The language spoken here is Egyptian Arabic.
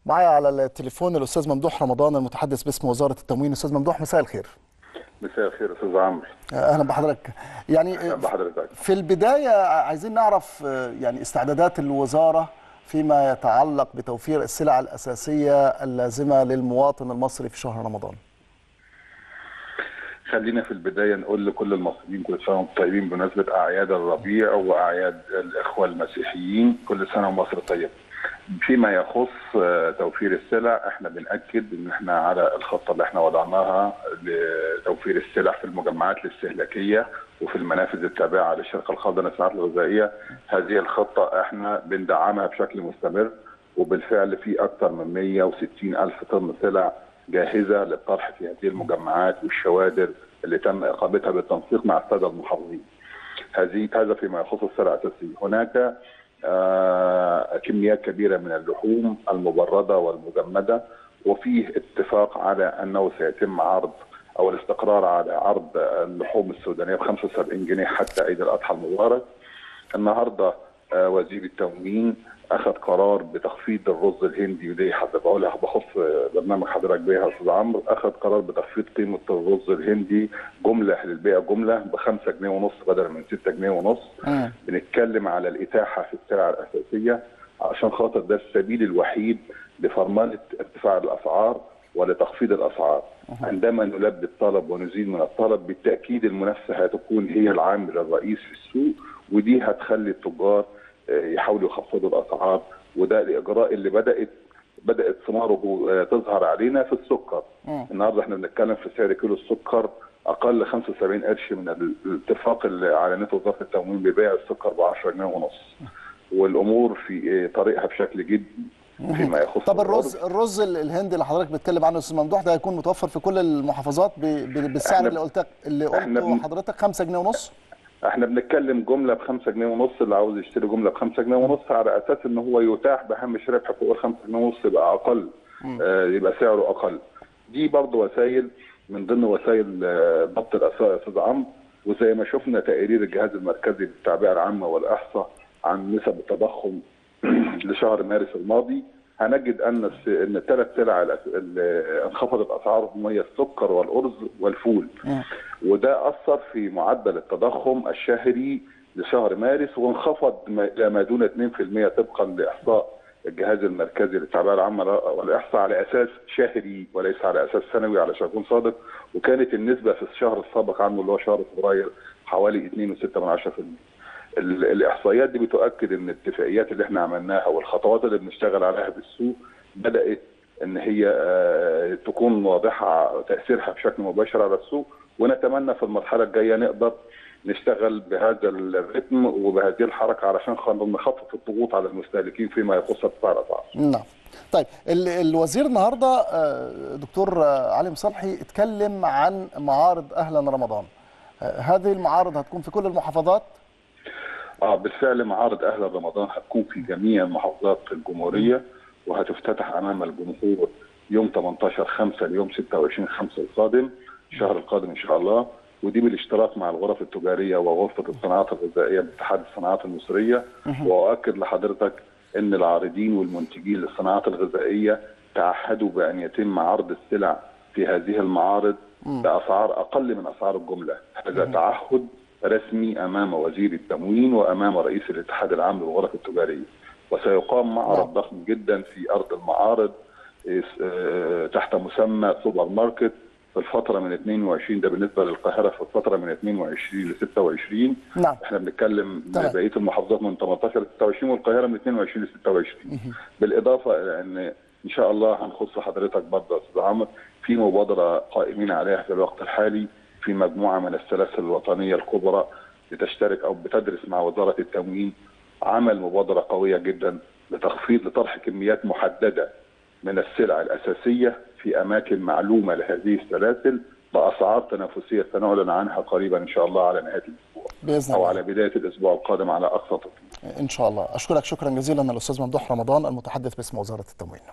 معايا على التليفون الاستاذ ممدوح رمضان المتحدث باسم وزاره التموين استاذ ممدوح مساء الخير مساء الخير استاذ عمرو اهلا بحضرتك يعني اهلا بحضرتك في البدايه عايزين نعرف يعني استعدادات الوزاره فيما يتعلق بتوفير السلع الاساسيه اللازمه للمواطن المصري في شهر رمضان خلينا في البدايه نقول لكل المصريين كل سنه وانتم طيبين بمناسبه اعياد الربيع واعياد الاخوه المسيحيين كل سنه ومصر طيبه فيما يخص توفير السلع احنا بناكد ان احنا على الخطه اللي احنا وضعناها لتوفير السلع في المجمعات الاستهلاكيه وفي المنافذ التابعه للشركه الخاضعه للصناعات الغذائيه هذه الخطه احنا بندعمها بشكل مستمر وبالفعل في اكثر من 160 الف طن سلع جاهزه للطرح في هذه المجمعات والشوادر اللي تم اقامتها بالتنسيق مع الساده المحافظين. هذه هذا فيما يخص السلع الاساسيه، هناك آه كميات كبيره من اللحوم المبرده والمجمده وفيه اتفاق على انه سيتم عرض او الاستقرار على عرض اللحوم السودانيه ب 75 جنيه حتى عيد الاضحى المبارك. النهارده آه وزير التموين اخذ قرار بتخفيض الرز الهندي ودي بقولها بخص برنامج حضرتك بيها يا استاذ عمرو اخذ قرار بتخفيض قيمه الرز الهندي جمله للبيع جمله ب 5 جنيه ونص بدلا من 6 جنيه ونص مم. بنتكلم على الاتاحه في السلع الاساسيه عشان خاطر ده السبيل الوحيد لفرمله ارتفاع الاسعار ولتخفيض الاسعار عندما نلبي الطلب ونزيد من الطلب بالتاكيد المنافسه هتكون هي العامل الرئيس في السوق ودي هتخلي التجار يحاولوا يخفضوا الاسعار وده الاجراء اللي بدات بدات ثماره تظهر علينا في السكر مم. النهارده احنا بنتكلم في سعر كيلو السكر اقل 75 قرش من الاتفاق اللي اعلنته وزاره التموين ببيع السكر ب 10 جنيه ونص والامور في طريقها بشكل جدي فيما يخص طب الرز الرز الهندي اللي حضرتك بتتكلم عنه استاذ ممدوح ده هيكون متوفر في كل المحافظات ب- ب- بالسعر احنا- اللي قلت اللي احنا قلته بن- حضرتك 5 جنيه ونص احنا بنتكلم جمله ب 5 جنيه ونص اللي عاوز يشتري جمله ب 5 جنيه ونص على اساس ان هو يتاح بهامش ربح فوق ال 5 جنيه ونص يبقى اقل آه يبقى سعره اقل دي برضه وسائل من ضمن وسائل آه، ضبط الاسواق يا استاذ عمرو وزي ما شفنا تقارير الجهاز المركزي للتعبئه العامه والاحصاء عن نسب التضخم لشهر مارس الماضي هنجد ان الس- ان الثلاث سلع الأس- اللي انخفضت اسعارهم هي السكر والارز والفول مم. وده اثر في معدل التضخم الشهري لشهر مارس وانخفض ما- الى ما دون 2% طبقا لاحصاء الجهاز المركزي للتعبئه العامه والاحصاء على اساس شهري وليس على اساس سنوي علشان اكون صادق وكانت النسبه في الشهر السابق عنه اللي هو شهر فبراير حوالي 2.6% ال- الاحصائيات دي بتؤكد ان الاتفاقيات اللي احنا عملناها والخطوات اللي بنشتغل عليها بالسوق بدات ان هي آه، تكون واضحه تاثيرها بشكل مباشر على السوق ونتمنى في المرحله الجايه نقدر نشتغل بهذا الرتم وبهذه الحركه علشان خاطر نخفف الضغوط على المستهلكين فيما يخص ارتفاع الاسعار. نعم طيب ال- الوزير النهارده آه، دكتور آه، علي مصلحي اتكلم عن معارض اهلا رمضان آه، هذه المعارض هتكون في كل المحافظات اه بالفعل معارض اهل رمضان هتكون في جميع محافظات الجمهوريه وهتفتتح امام الجمهور يوم 18 5 ليوم 26 5 القادم الشهر القادم ان شاء الله ودي بالاشتراك مع الغرف التجاريه وغرفه الصناعات الغذائيه باتحاد الصناعات المصريه واؤكد لحضرتك ان العارضين والمنتجين للصناعات الغذائيه تعهدوا بان يتم عرض السلع في هذه المعارض باسعار اقل من اسعار الجمله هذا تعهد رسمي امام وزير التموين وامام رئيس الاتحاد العام للغرف التجاريه وسيقام معرض نعم. ضخم جدا في ارض المعارض إس- آه، تحت مسمى سوبر ماركت في الفتره من 22 ده بالنسبه للقاهره في الفتره من 22 ل 26 نعم احنا بنتكلم تمام. بقيه المحافظات من 18 ل 26 والقاهره من 22 ل 26 بالاضافه الى ان ان شاء الله هنخص حضرتك برضه يا استاذ عمرو في مبادره قائمين عليها في الوقت الحالي في مجموعه من السلاسل الوطنيه الكبرى بتشترك او بتدرس مع وزاره التموين عمل مبادره قويه جدا لتخفيض لطرح كميات محدده من السلع الاساسيه في اماكن معلومه لهذه السلاسل باسعار تنافسيه سنعلن عنها قريبا ان شاء الله على نهايه الاسبوع باذن او الله على بدايه الاسبوع القادم على اقصى تقدير ان شاء الله اشكرك شكرا جزيلا الاستاذ ممدوح رمضان المتحدث باسم وزاره التموين